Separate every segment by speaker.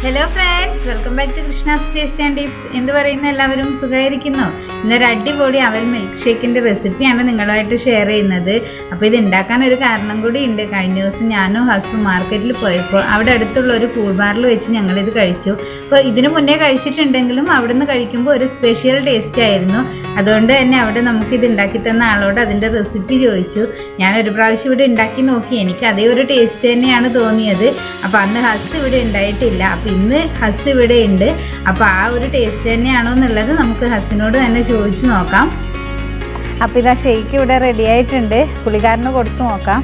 Speaker 1: hello friends welcome back to Krishna's taste and tips എന്ത് പറയുന്ന എല്ലാവരും സുഖമായിരിക്കുന്നു ഇന്നൊരു അടിപൊളി അവൽ മിൽക്ക് ഷേക്കിൻ്റെ റെസിപ്പിയാണ് നിങ്ങളുമായിട്ട് ഷെയർ ചെയ്യുന്നത് അപ്പോൾ ഇത് ഉണ്ടാക്കാൻ ഒരു കാരണം കൂടി ഉണ്ട് കഴിഞ്ഞ ദിവസം ഞാനും ഹസും മാർക്കറ്റിൽ പോയപ്പോൾ അവിടെ അടുത്തുള്ള ഒരു കൂൾ ബാറിൽ വെച്ച് ഞങ്ങളിത് കഴിച്ചു അപ്പോൾ ഇതിനു മുന്നേ കഴിച്ചിട്ടുണ്ടെങ്കിലും അവിടെ നിന്ന് കഴിക്കുമ്പോൾ ഒരു സ്പെഷ്യൽ ടേസ്റ്റ് ആയിരുന്നു അതുകൊണ്ട് തന്നെ അവിടെ നമുക്ക് ഇത് ഉണ്ടാക്കി തന്ന ആളോട് അതിൻ്റെ റെസിപ്പി ചോദിച്ചു ഞാൻ ഒരു പ്രാവശ്യം ഇവിടെ ഉണ്ടാക്കി നോക്കി എനിക്ക് അതേ ഒരു ടേസ്റ്റ് തന്നെയാണ് തോന്നിയത് അപ്പോൾ അന്ന് ഹസ് ഇവിടെ ഉണ്ടായിട്ടില്ല അപ്പോൾ ഇന്ന് ഹസ് ഇവിടെ ഉണ്ട് അപ്പോൾ ആ ഒരു ടേസ്റ്റ് തന്നെയാണോ എന്നുള്ളത് നമുക്ക് ഹസിനോട് തന്നെ ചോദിച്ചു നോക്കാം അപ്പോൾ ഇതാ ഷെയ്ക്ക് ഇവിടെ റെഡി ആയിട്ടുണ്ട് പുള്ളിക്കാരന് കൊടുത്തു നോക്കാം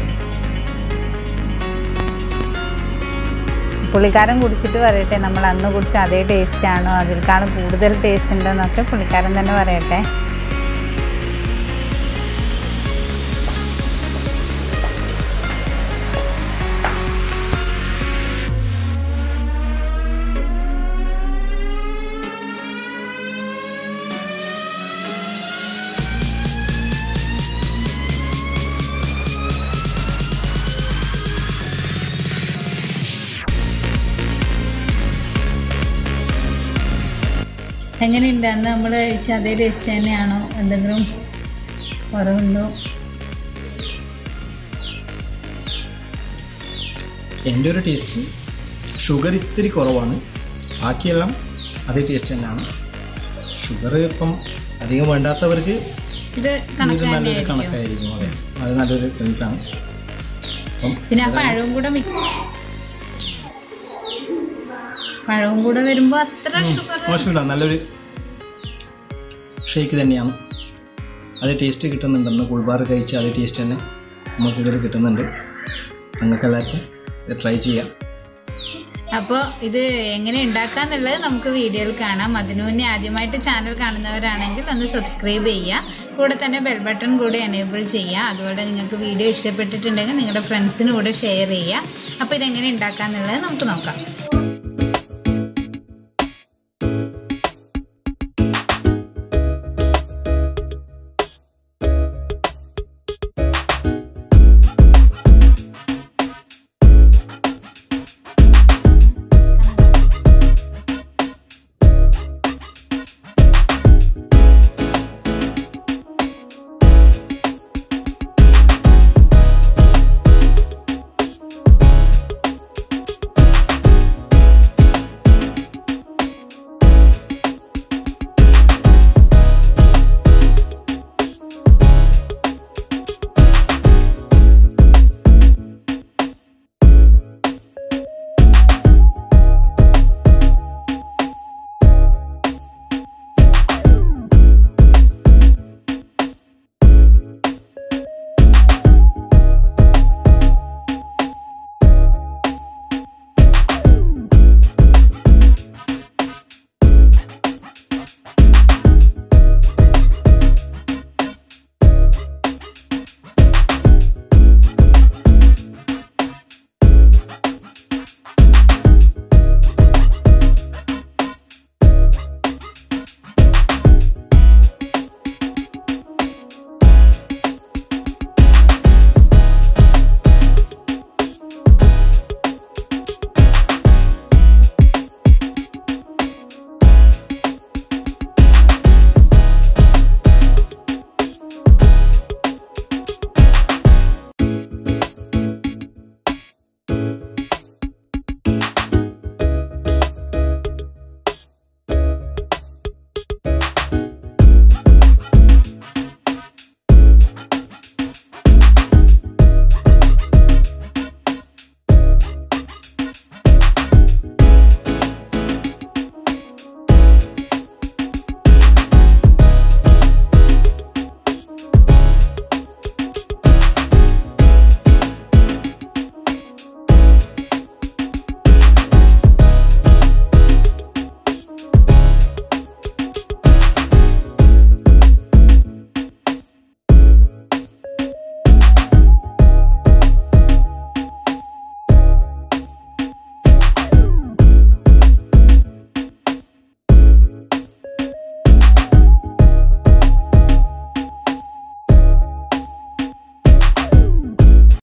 Speaker 1: പുള്ളിക്കാരൻ കുടിച്ചിട്ട് പറയട്ടെ നമ്മൾ അന്ന് കുടിച്ച അതേ ടേസ്റ്റ് ആണോ അതിൽക്കാണ് കൂടുതൽ ടേസ്റ്റ് ഉണ്ടോന്നൊക്കെ പുള്ളിക്കാരൻ തന്നെ പറയട്ടെ എങ്ങനെയുണ്ട് അന്ന് നമ്മൾ കഴിച്ച അതേ ടേസ്റ്റ് തന്നെയാണോ എന്തെങ്കിലും കുറവുണ്ടോ
Speaker 2: എൻ്റെ ഒരു ടേസ്റ്റ് ഷുഗർ ഇത്തിരി കുറവാണ് ബാക്കിയെല്ലാം അതേ ടേസ്റ്റ് തന്നെയാണ് ഷുഗർ ഇപ്പം അധികം വേണ്ടാത്തവർക്ക്
Speaker 1: ഇത്
Speaker 2: ഇത്
Speaker 1: കണക്ക്
Speaker 2: നല്ലൊരു
Speaker 1: തന്നെയായിരിക്കും
Speaker 2: കണക്കായിരിക്കും അതെ അത് നല്ലൊരു ഡ്രിങ്ക്സാണ് അപ്പം
Speaker 1: പിന്നെ ആ പഴവും കൂടെ മിക്സ് പഴവും കൂടെ വരുമ്പോ അത്ര ഷുഗർ
Speaker 2: മോശമില്ല നല്ലൊരു ഷേക്ക് തന്നെയാണ് അത് ടേസ്റ്റ് കിട്ടുന്നുണ്ട് അന്ന് കുൾബാർ കഴിച്ച് അതേ ടേസ്റ്റ് തന്നെ നമുക്കിതിൽ കിട്ടുന്നുണ്ട് നിങ്ങൾക്ക് എല്ലാവർക്കും ട്രൈ ചെയ്യാം
Speaker 1: അപ്പോൾ ഇത് എങ്ങനെ ഉണ്ടാക്കാന്നുള്ളത് നമുക്ക് വീഡിയോയിൽ കാണാം അതിനു മുന്നേ ആദ്യമായിട്ട് ചാനൽ കാണുന്നവരാണെങ്കിൽ ഒന്ന് സബ്സ്ക്രൈബ് ചെയ്യുക കൂടെ തന്നെ ബെൽ ബട്ടൺ കൂടി എനേബിൾ ചെയ്യുക അതുപോലെ നിങ്ങൾക്ക് വീഡിയോ ഇഷ്ടപ്പെട്ടിട്ടുണ്ടെങ്കിൽ നിങ്ങളുടെ ഫ്രണ്ട്സിന് കൂടെ ഷെയർ ചെയ്യുക അപ്പോൾ ഇതെങ്ങനെ ഉണ്ടാക്കാന്നുള്ളത് നമുക്ക് നോക്കാം